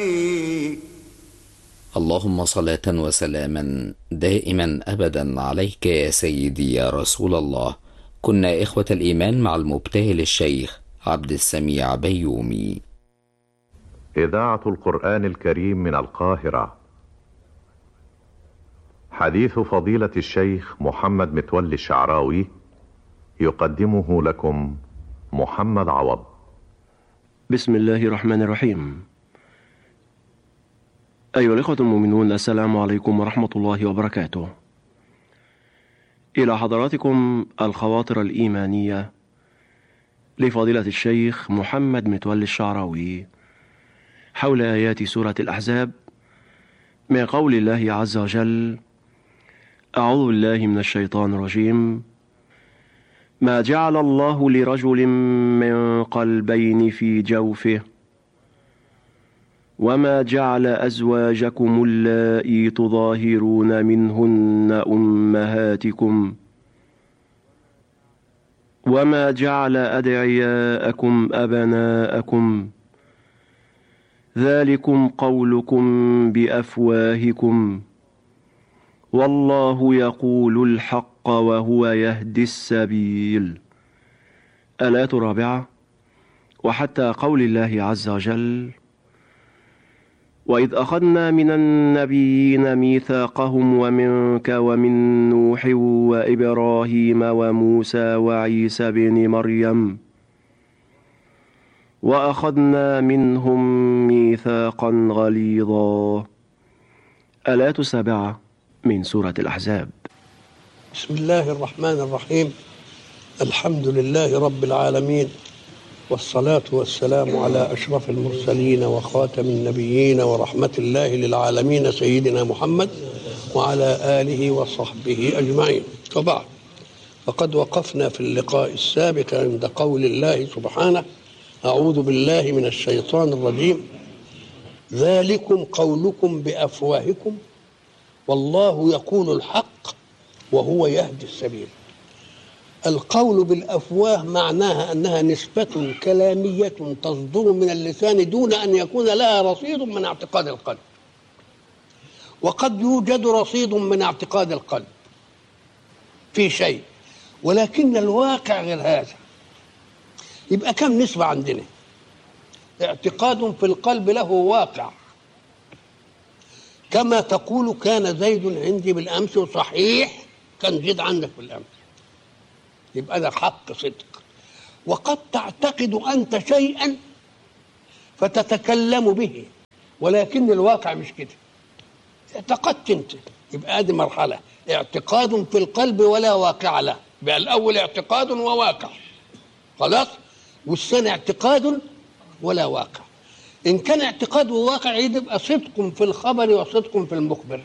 اللهم صلاة وسلاما دائما أبدا عليك يا سيدي يا رسول الله كنا إخوة الإيمان مع المبتهل الشيخ عبد السميع بيومي إذاعة القرآن الكريم من القاهرة حديث فضيلة الشيخ محمد متولي الشعراوي يقدمه لكم محمد عوض بسم الله الرحمن الرحيم أيها الإخوة المؤمنون السلام عليكم ورحمة الله وبركاته إلى حضراتكم الخواطر الإيمانية لفضيلة الشيخ محمد متولي الشعراوي حول آيات سورة الأحزاب من قول الله عز وجل أعوذ بالله من الشيطان الرجيم ما جعل الله لرجل من قلبين في جوفه وما جعل أزواجكم اللائي تظاهرون منهن أمهاتكم وما جعل أدعياءكم أبناءكم ذلكم قولكم بأفواهكم والله يقول الحق وهو يهدي السبيل الآية الرابعة وحتى قول الله عز وجل وإذ أخذنا من النبيين ميثاقهم ومنك ومن نوح وإبراهيم وموسى وعيسى بن مريم وأخذنا منهم ميثاقا غليظا الآية السابعة من سورة الأحزاب بسم الله الرحمن الرحيم الحمد لله رب العالمين والصلاة والسلام على أشرف المرسلين وخاتم النبيين ورحمة الله للعالمين سيدنا محمد وعلى آله وصحبه أجمعين وبعد فقد وقفنا في اللقاء السابق عند قول الله سبحانه أعوذ بالله من الشيطان الرجيم ذلكم قولكم بأفواهكم والله يقول الحق وهو يهدي السبيل القول بالافواه معناها انها نسبه كلاميه تصدر من اللسان دون ان يكون لها رصيد من اعتقاد القلب وقد يوجد رصيد من اعتقاد القلب في شيء ولكن الواقع غير هذا يبقى كم نسبه عندنا اعتقاد في القلب له واقع كما تقول كان زيد عندي بالامس صحيح كان زيد عندك بالامس يبقى ده حق صدق وقد تعتقد انت شيئا فتتكلم به ولكن الواقع مش كده اعتقدت انت يبقى ادي مرحله اعتقاد في القلب ولا واقع له يبقى الاول اعتقاد وواقع خلاص والثاني اعتقاد ولا واقع ان كان اعتقاد وواقع يبقى صدق في الخبر وصدق في المخبر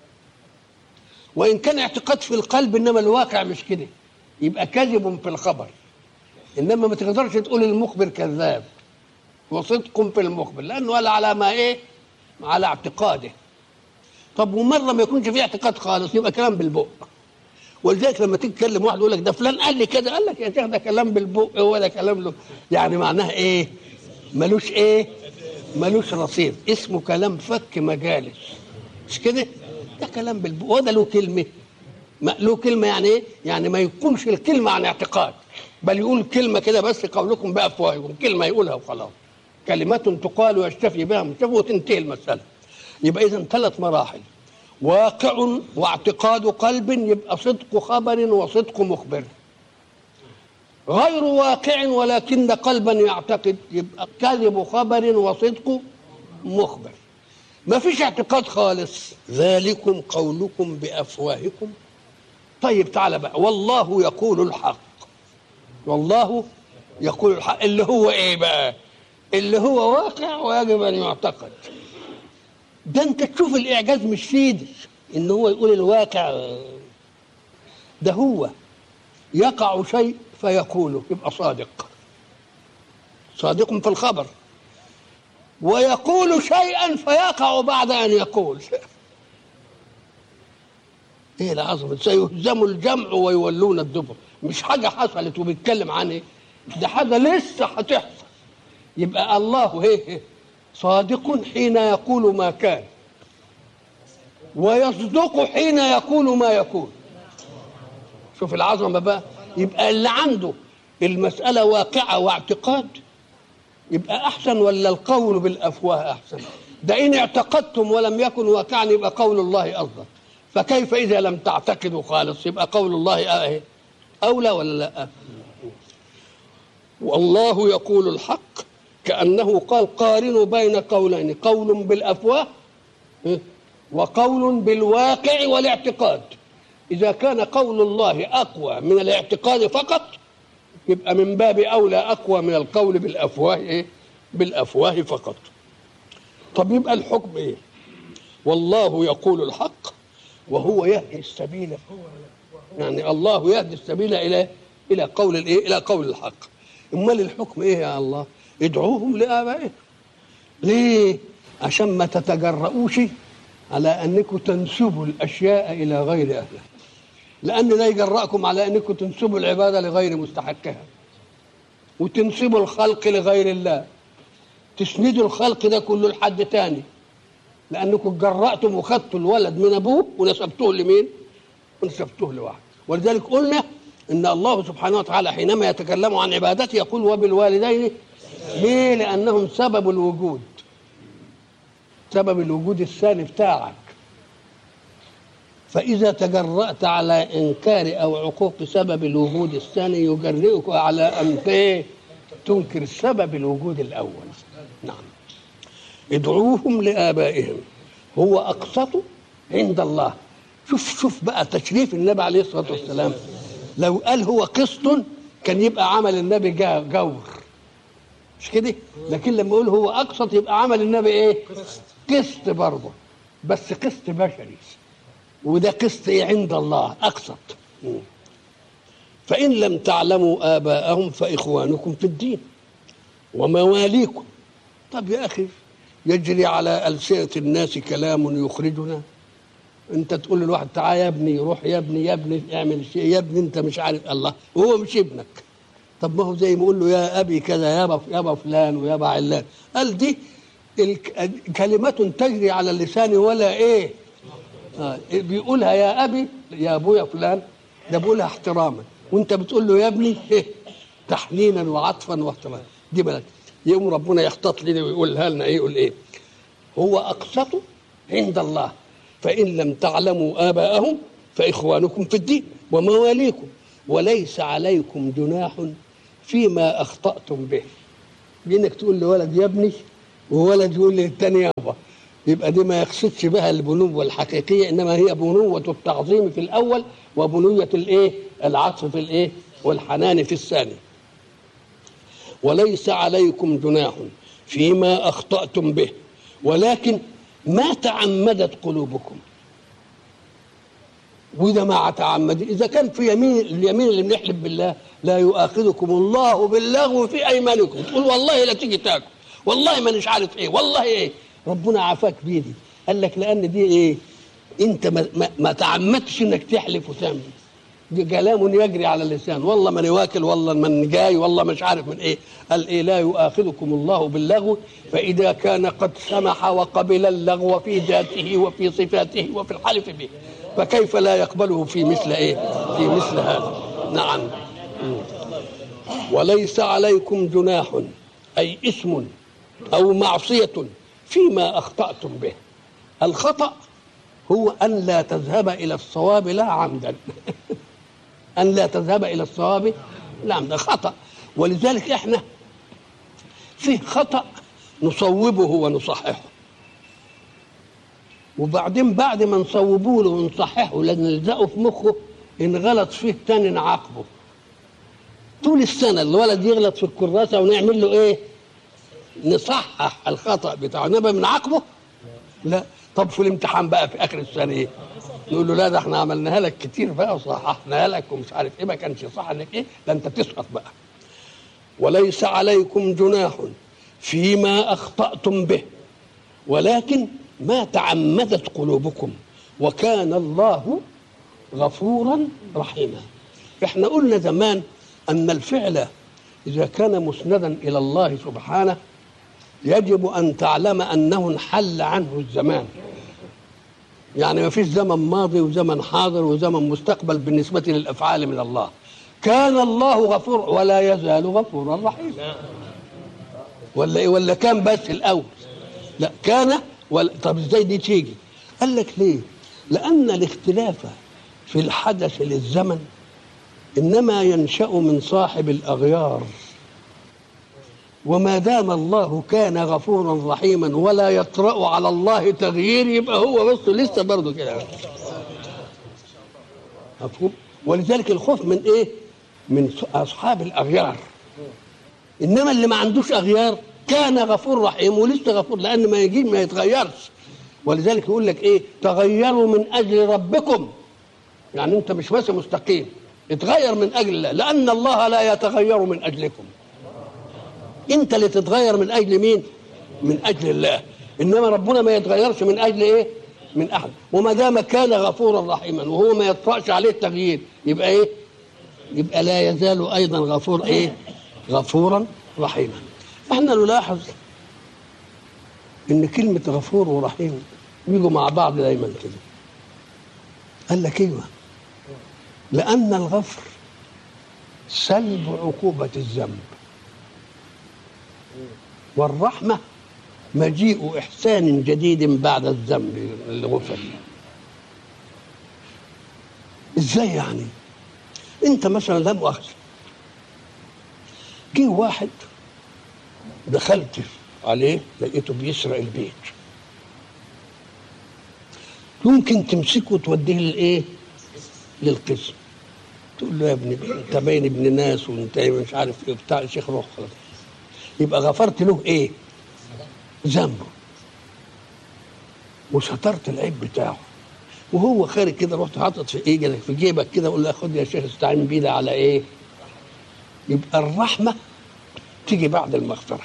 وان كان اعتقاد في القلب انما الواقع مش كده يبقى كذب في الخبر انما ما تقدرش تقول المخبر كذاب وصدق في المخبر لانه قال على ما ايه على اعتقاده طب ومره ما يكونش فيه اعتقاد خالص يبقى كلام بالبق ولذلك لما تيجي تكلم واحد يقول لك ده فلان قال لي كده قال لك يا شيخ ده كلام بالبق هو ده كلام له يعني معناها ايه ملوش ايه ملوش رصيد اسمه كلام فك مجالس مش كده ده كلام بالبق وده له كلمه ما له كلمة يعني إيه؟ يعني ما يقولش الكلمة عن اعتقاد بل يقول كلمة كده بس قولكم بأفواهكم كلمة يقولها وخلاص كلمات تقال ويشتفي بها مشتفى وتنتهي المسألة يبقى إذا ثلاث مراحل واقع واعتقاد قلب يبقى صدق خبر وصدق مخبر غير واقع ولكن قلبا يعتقد يبقى كذب خبر وصدق مخبر ما فيش اعتقاد خالص ذلكم قولكم بأفواهكم طيب تعالى بقى والله يقول الحق والله يقول الحق اللي هو ايه بقى اللي هو واقع ويجب ان يعتقد ده انت تشوف الاعجاز مش في ايدك ان هو يقول الواقع ده هو يقع شيء فيقوله يبقى صادق صادق في الخبر ويقول شيئا فيقع بعد ان يقول ايه العظمه سيهزم الجمع ويولون الدبر مش حاجه حصلت وبيتكلم عن ايه ده حاجه لسه هتحصل يبقى الله ايه صادق حين يقول ما كان ويصدق حين يقول ما يكون شوف العظمة بقى يبقى اللي عنده المسألة واقعة واعتقاد يبقى أحسن ولا القول بالأفواه أحسن ده إن اعتقدتم ولم يكن واقعا يبقى قول الله أفضل فكيف إذا لم تعتقدوا خالص يبقى قول الله أه أولى ولا لا والله يقول الحق كأنه قال قارنوا بين قولين قول بالأفواه وقول بالواقع والاعتقاد إذا كان قول الله أقوى من الاعتقاد فقط يبقى من باب أولى أقوى من القول بالأفواه إيه؟ بالأفواه فقط طب يبقى الحكم إيه والله يقول الحق وهو يهدي السبيل يعني الله يهدي السبيل إلى إلى قول الإيه إلى قول الحق امال الحكم ايه يا الله ادعوهم لابائكم ليه عشان ما تتجرؤوش على انكم تنسبوا الاشياء الى غير اهلها لان لا يجرأكم على انكم تنسبوا العباده لغير مستحقها وتنسبوا الخلق لغير الله تسندوا الخلق ده كله لحد تاني لانكم جرأتم وخدتوا الولد من ابوه ونسبتوه لمين؟ ونسبتوه لواحد ولذلك قلنا ان الله سبحانه وتعالى حينما يتكلم عن عبادته يقول وبالوالدين ليه؟ لانهم سبب الوجود سبب الوجود الثاني بتاعك فإذا تجرأت على إنكار أو عقوق سبب الوجود الثاني يجرئك على أن تنكر سبب الوجود الأول نعم ادعوهم لآبائهم هو أقسط عند الله شوف شوف بقى تشريف النبي عليه الصلاة والسلام لو قال هو قسط كان يبقى عمل النبي جور مش كده لكن لما يقول هو اقسط يبقى عمل النبي ايه قسط برضه بس قسط بشري وده قسط ايه عند الله اقسط فان لم تعلموا اباءهم فاخوانكم في الدين ومواليكم طب يا اخي يجري على السنه الناس كلام يخرجنا انت تقول للواحد تعال يا ابني روح يا ابني يا ابني اعمل شيء يا ابني انت مش عارف الله وهو مش ابنك طب ما هو زي ما يقول له يا ابي كذا يابا يابا فلان ويابا علان قال دي كلمات تجري على اللسان ولا ايه آه بيقولها يا ابي يا ابويا فلان ده بيقولها احتراما وانت بتقول له يا ابني إيه؟ تحنينا وعطفا واحتراما دي بلد يقوم ربنا يختط لنا ويقولها لنا ايه يقول ايه هو اقسط عند الله فإن لم تعلموا آباءهم فإخوانكم في الدين ومواليكم وليس عليكم جناح فيما أخطأتم به بإنك تقول لولد يا ابني وولد يقول للتاني يابا يبقى دي ما يقصدش بها البنوة الحقيقية إنما هي بنوة التعظيم في الأول وبنوة الإيه العطف في الإيه والحنان في الثاني وليس عليكم جناح فيما أخطأتم به ولكن ما تعمدت قلوبكم وإذا ما تعمد إذا كان في يمين اليمين اللي بنحلف بالله لا يؤاخذكم الله باللغو في أيمانكم تقول والله لا تيجي تاكل والله ما مش عارف إيه والله إيه ربنا عافاك بيدي قال لك لأن دي إيه أنت ما, ما, ما تعمدتش إنك تحلف وتعمل دي كلام يجري على اللسان والله من واكل والله من جاي والله مش عارف من ايه قال ايه لا يؤاخذكم الله باللغو فاذا كان قد سمح وقبل اللغو في ذاته وفي صفاته وفي الحلف به فكيف لا يقبله في مثل ايه في مثل هذا نعم وليس عليكم جناح اي اسم او معصيه فيما اخطاتم به الخطا هو ان لا تذهب الى الصواب لا عمدا أن لا تذهب إلى الصواب لا ده خطأ ولذلك إحنا فيه خطأ نصوبه ونصححه وبعدين بعد ما نصوبه له ونصححه لأن نلزقه في مخه إن غلط فيه تاني نعاقبه طول السنة الولد يغلط في الكراسة ونعمل له إيه؟ نصحح الخطأ بتاعه إنما بنعاقبه؟ لا طب في الامتحان بقى في آخر السنة إيه؟ نقول له لا ده احنا عملناها لك كتير بقى وصححناها لك ومش عارف ايه ما كانش صح انك ايه ده انت تسقط بقى وليس عليكم جناح فيما اخطاتم به ولكن ما تعمدت قلوبكم وكان الله غفورا رحيما احنا قلنا زمان ان الفعل اذا كان مسندا الى الله سبحانه يجب ان تعلم انه انحل عنه الزمان يعني ما فيش زمن ماضي وزمن حاضر وزمن مستقبل بالنسبة للأفعال من الله كان الله غفور ولا يزال غفورا رحيما ولا إيه ولا كان بس الأول لا كان ولا طب ازاي دي تيجي قال لك ليه لأن الاختلاف في الحدث للزمن إنما ينشأ من صاحب الأغيار وما دام الله كان غفورا رحيما ولا يطرأ على الله تغيير يبقى هو بس لسه برضه كده مفهوم ولذلك الخوف من ايه من اصحاب الاغيار انما اللي ما عندوش اغيار كان غفور رحيم ولسه غفور لان ما يجي ما يتغيرش ولذلك يقول لك ايه تغيروا من اجل ربكم يعني انت مش بس مستقيم اتغير من اجل الله لان الله لا يتغير من اجلكم انت اللي تتغير من اجل مين من اجل الله انما ربنا ما يتغيرش من اجل ايه من احد وما دام كان غفورا رحيما وهو ما يطرأش عليه التغيير يبقى ايه يبقى لا يزال ايضا غفور ايه غفورا رحيما احنا نلاحظ ان كلمه غفور ورحيم بيجوا مع بعض دايما كده قال لك ايوه لان الغفر سلب عقوبه الذنب والرحمة مجيء إحسان جديد بعد الذنب اللي غفر إزاي يعني أنت مثلا لا مؤاخذة جه واحد دخلت عليه لقيته بيسرق البيت يمكن تمسكه وتوديه للايه؟ للقسم تقول له يا ابني انت باين ابن ناس وانت مش عارف ايه بتاع شيخ روح خلاص يبقى غفرت له ايه ذنبه وسترت العيب بتاعه وهو خارج كده رحت حاطط في ايه في جيبك كده اقول له خد يا شيخ استعين بيه ده على ايه يبقى الرحمه تيجي بعد المغفره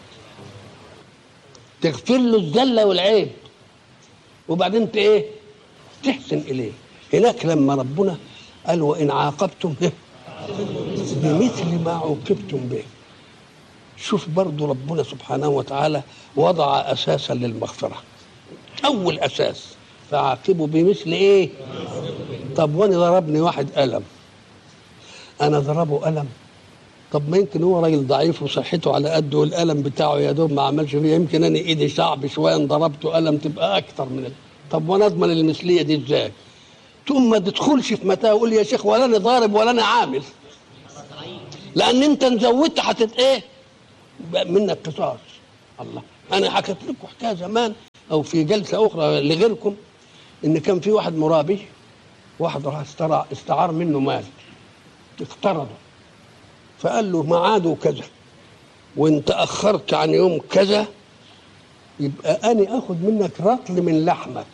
تغفر له الذله والعيب وبعدين انت ايه تحسن اليه هناك لما ربنا قال وان عاقبتم بمثل ما عوقبتم به شوف برضو ربنا سبحانه وتعالى وضع اساسا للمغفره اول اساس فعاقبوا بمثل ايه طب وانا ضربني واحد قلم انا ضربه قلم طب ما يمكن هو راجل ضعيف وصحته على قده والقلم بتاعه يا دوب ما عملش فيه يمكن انا ايدي شعب شويه ان ضربته قلم تبقى اكتر من ال... طب وانا اضمن المثليه دي ازاي؟ تقوم ما تدخلش في متى وقول يا شيخ ولا انا ضارب ولا انا عامل لان انت نزودت حتت ايه؟ منك قصاص الله انا حكيت لكم حكايه زمان او في جلسه اخرى لغيركم ان كان في واحد مرابي واحد راح استرع استعار منه مال اقترضه فقال له ميعاده كذا وانت اخرت عن يوم كذا يبقى انا اخذ منك رطل من لحمك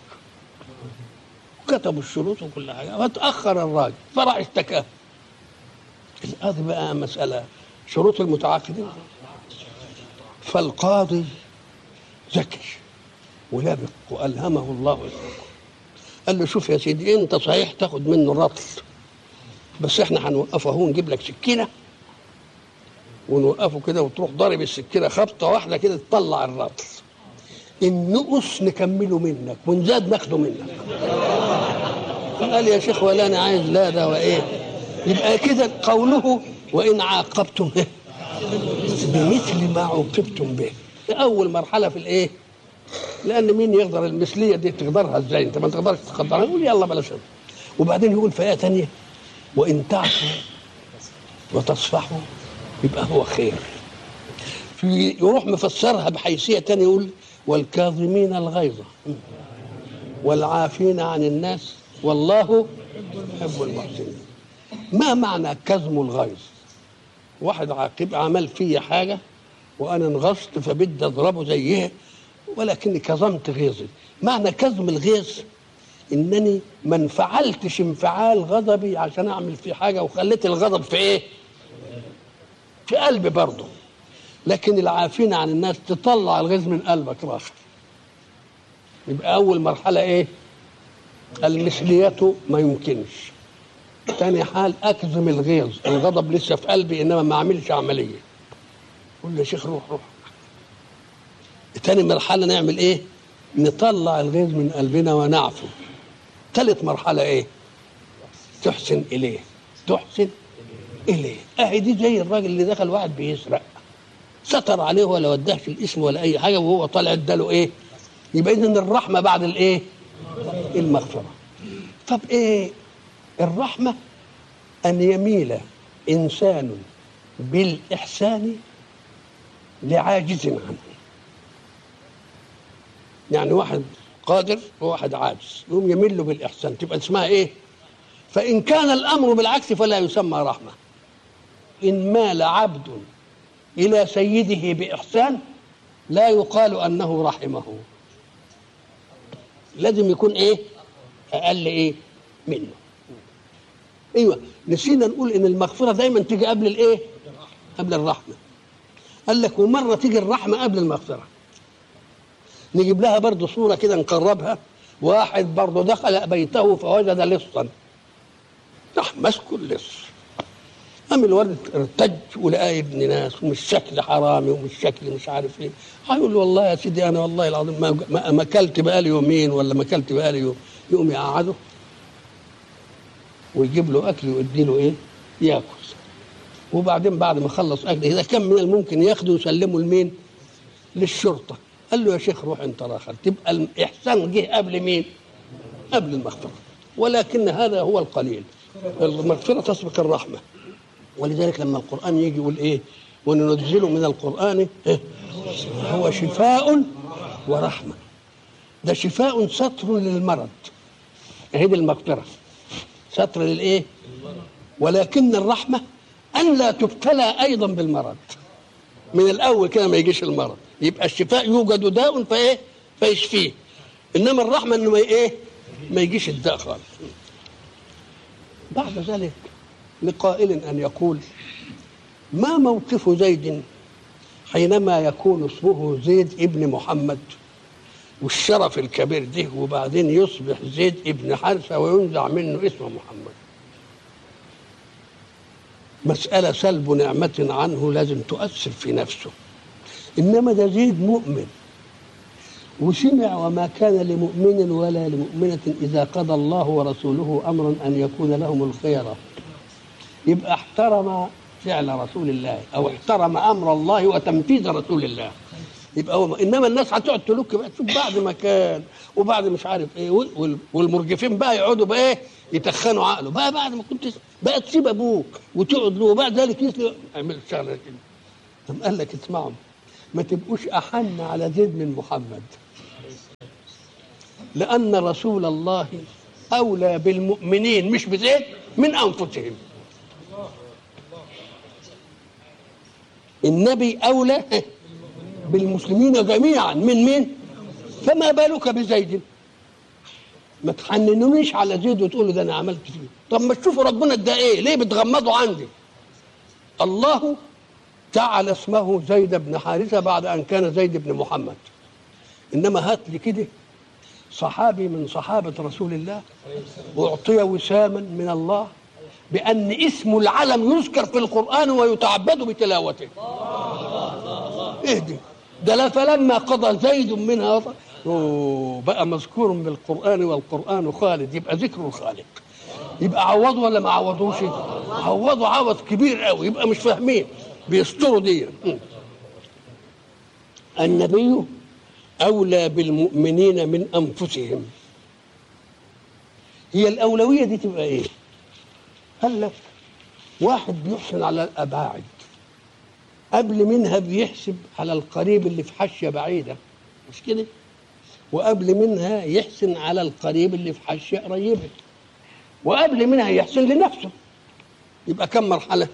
كتبوا الشروط وكل حاجه فتاخر الراجل فراح اشتكاه القاضي بقى مساله شروط المتعاقدين فالقاضي ذكي ولبق والهمه الله الحكم قال له شوف يا سيدي انت صحيح تاخد منه رطل بس احنا هنوقفه اهو نجيب لك سكينه ونوقفه كده وتروح ضارب السكينه خبطه واحده كده تطلع الرطل النقص نكمله منك ونزاد ناخده منك قال يا شيخ ولا انا عايز لا ده وايه يبقى كده قوله وان عاقبتم بمثل ما عوقبتم به اول مرحله في الايه لان مين يقدر المثليه دي تقدرها ازاي انت ما تقدرش تقدرها يقول يلا بلاش وبعدين يقول في ايه ثانيه وان تعفوا وتصفحوا يبقى هو خير في يروح مفسرها بحيثيه ثانيه يقول والكاظمين الغيظ والعافين عن الناس والله يحب المحسنين ما معنى كظم الغيظ واحد عاقب عمل في حاجه وانا انغصت فبدي اضربه زيه ولكني كظمت غيظي معنى كظم الغيظ انني ما انفعلتش انفعال غضبي عشان اعمل فيه حاجه وخليت الغضب في ايه في قلبي برضه لكن العافين عن الناس تطلع الغيظ من قلبك راخر يبقى اول مرحله ايه المثلية ما يمكنش تاني حال اكظم الغيظ الغضب لسه في قلبي انما ما اعملش عمليه قول يا شيخ روح روح تاني مرحله نعمل ايه نطلع الغيظ من قلبنا ونعفو ثالث مرحله ايه تحسن اليه تحسن اليه اهي دي زي الراجل اللي دخل واحد بيسرق ستر عليه ولا وداه في الاسم ولا اي حاجه وهو طالع اداله ايه يبقى اذا الرحمه بعد الايه المغفره طب ايه الرحمه ان يميل انسان بالاحسان لعاجز عنه يعني واحد قادر وواحد عاجز يقوم يميل له بالاحسان تبقى اسمها ايه فان كان الامر بالعكس فلا يسمى رحمه ان مال عبد الى سيده باحسان لا يقال انه رحمه لازم يكون ايه اقل ايه منه ايوه نسينا نقول ان المغفره دايما تيجي قبل الايه قبل الرحمه قال لك ومره تيجي الرحمه قبل المغفره نجيب لها برضه صوره كده نقربها واحد برضه دخل بيته فوجد لصا راح ماسكه اللص قام الولد ارتج ولقى ابن ناس ومش شكل حرامي ومش شكل مش عارف ايه هيقول له والله يا سيدي انا والله العظيم ما ما- ما اكلت بقالي يومين ولا ما اكلت بقالي يوم يقوم يقعده ويجيب له اكل ويدي له ايه ياكل وبعدين بعد ما خلص اكل اذا كان من الممكن ياخده ويسلمه لمين للشرطه قال له يا شيخ روح انت راخر تبقى الاحسان جه قبل مين قبل المغفره ولكن هذا هو القليل المغفره تسبق الرحمه ولذلك لما القران يجي يقول ايه وننزل من القران إيه؟ هو شفاء ورحمه ده شفاء ستر للمرض هي دي المغفره ستر للايه ولكن الرحمه ان لا تبتلى ايضا بالمرض من الاول كده ما يجيش المرض يبقى الشفاء يوجد داء فايه فيشفيه انما الرحمه انه ما ايه ما يجيش الداء خالص بعد ذلك لقائل ان يقول ما موقف زيد حينما يكون اسمه زيد ابن محمد والشرف الكبير ده وبعدين يصبح زيد ابن حارثة وينزع منه اسم محمد مسألة سلب نعمة عنه لازم تؤثر في نفسه إنما ده زيد مؤمن وسمع وما كان لمؤمن ولا لمؤمنة إذا قضى الله ورسوله أمرا أن يكون لهم الخيرة يبقى احترم فعل رسول الله أو احترم أمر الله وتنفيذ رسول الله يبقى هو انما الناس هتقعد تلوك بقى تشوف بعد ما كان وبعد مش عارف ايه وال- والمرجفين بقى يقعدوا بقى ايه يتخنوا عقله بقى بعد ما كنت بقى تسيب ابوك وتقعد له وبعد ذلك يسلم اعمل شغله كده قام قال لك اسمعوا ما تبقوش احن على زيد من محمد لان رسول الله اولى بالمؤمنين مش بزيد من انفسهم النبي اولى بالمسلمين جميعا من مين فما بالك بزيد ما تحننونيش على زيد وتقولوا ده انا عملت فيه طب ما تشوفوا ربنا ده ايه ليه بتغمضوا عندي الله جعل اسمه زيد بن حارثه بعد ان كان زيد بن محمد انما هات لي كده صحابي من صحابه رسول الله اعطي وساما من الله بان اسم العلم يذكر في القران ويتعبد بتلاوته اهدي ده لا فلما قضى زيد منها وطر أوه، بقى مذكور بالقرآن والقرآن خالد يبقى ذكر الخالق يبقى عوضوا ولا ما عوضوش عوضوا عوض كبير قوي يبقى مش فاهمين بيستروا دي م. النبي أولى بالمؤمنين من أنفسهم هي الأولوية دي تبقى إيه قال لك واحد بيحسن على الأباعد قبل منها بيحسب على القريب اللي في حاشيه بعيده مش كده وقبل منها يحسن على القريب اللي في حاشيه قريبه وقبل منها يحسن لنفسه يبقى كم مرحله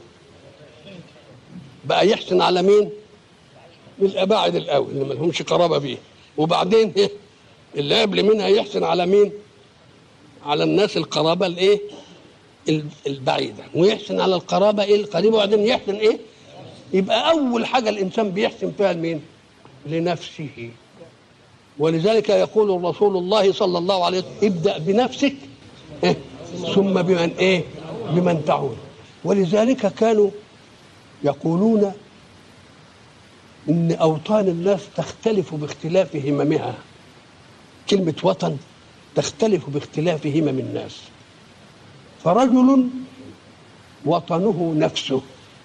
بقى يحسن على مين الاباعد الاول اللي ما لهمش قرابه بيه وبعدين إيه؟ اللي قبل منها يحسن على مين على الناس القرابه الايه ال- البعيده ويحسن على القرابه ايه القريبه وبعدين يحسن ايه يبقى اول حاجه الانسان بيحسن فيها لمين لنفسه ولذلك يقول رسول الله صلى الله عليه وسلم ابدا بنفسك إيه؟ ثم بمن ايه بمن تعود ولذلك كانوا يقولون ان اوطان الناس تختلف باختلاف هممها كلمه وطن تختلف باختلاف همم الناس فرجل وطنه نفسه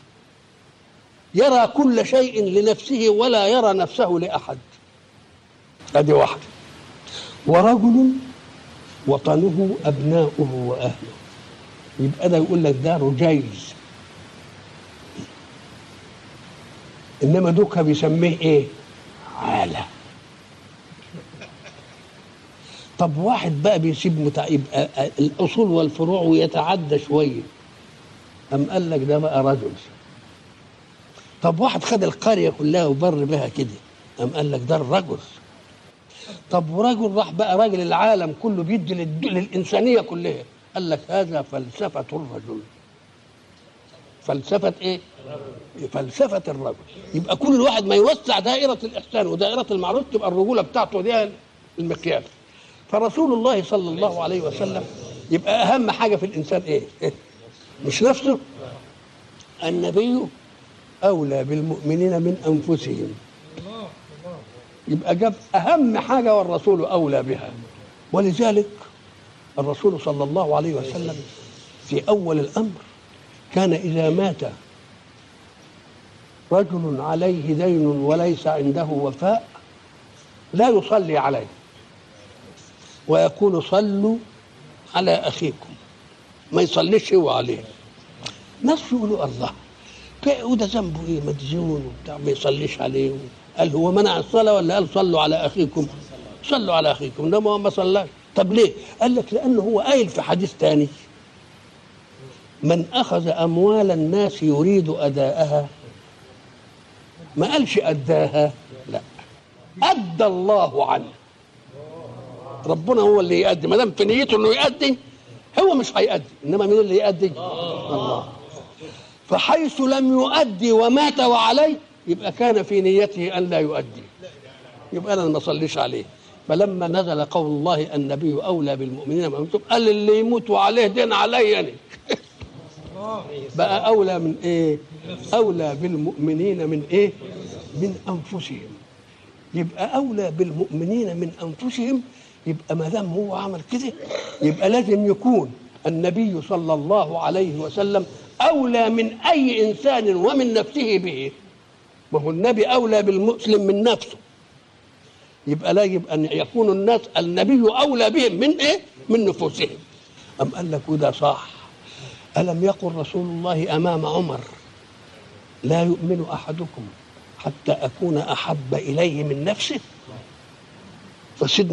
يرى كل شيء لنفسه ولا يرى نفسه لاحد ادي واحده ورجل وطنه ابناؤه واهله يبقى ده يقول لك ده رجيز انما دوكا بيسميه ايه عاله طب واحد بقى بيسيب متع... يبقى الاصول والفروع ويتعدى شويه أم قال لك ده بقى رجل طب واحد خد القريه كلها وبر بها كده أم قال لك ده الرجل طب ورجل راح بقى راجل العالم كله بيدي للد- للإنسانية كلها قال لك هذا فلسفة الرجل فلسفة إيه؟ فلسفة الرجل يبقى كل واحد ما يوسع دائرة الإحسان ودائرة المعروف تبقى الرجولة بتاعته دي المقياس فرسول الله صلى الله عليه وسلم يبقى أهم حاجة في الإنسان إيه؟ إيه؟ مش نفسه النبي أولى بالمؤمنين من أنفسهم يبقى جاب أهم حاجة والرسول أولى بها ولذلك الرسول صلى الله عليه وسلم في أول الأمر كان إذا مات رجل عليه دين وليس عنده وفاء لا يصلي عليه ويقول صلوا على أخيكم ما يصليش هو عليه ناس يقولوا الله ك- وده ذنبه ايه مديون وبتاع ما يصليش عليه قال هو منع الصلاه ولا قال صلوا على اخيكم صلوا على اخيكم ده ما هو ما صلاش طب ليه قال لك لانه هو قايل في حديث تاني من اخذ اموال الناس يريد اداءها ما قالش اداها لا ادى الله عنه ربنا هو اللي يؤدي ما دام في نيته انه يؤدي هو مش هيؤدي انما مين اللي يؤدي الله فحيث لم يؤدي ومات وعليه يبقى كان في نيته ان لا يؤدي يبقى انا ما اصليش عليه فلما نزل قول الله النبي اولى بالمؤمنين من انفسهم قال اللي يموت وعليه دين علي انا بقى اولى من ايه اولى بالمؤمنين من ايه من انفسهم يبقى اولى بالمؤمنين من انفسهم يبقى ما دام هو عمل كده يبقى لازم يكون النبي صلى الله عليه وسلم اولى من اي انسان ومن نفسه به ما هو النبي اولى بالمسلم من نفسه يبقى لا يجب ان يكون الناس النبي اولى بهم من ايه من نفوسهم ام قال لك وده صح الم يقل رسول الله امام عمر لا يؤمن احدكم حتى اكون احب اليه من نفسه فسيدنا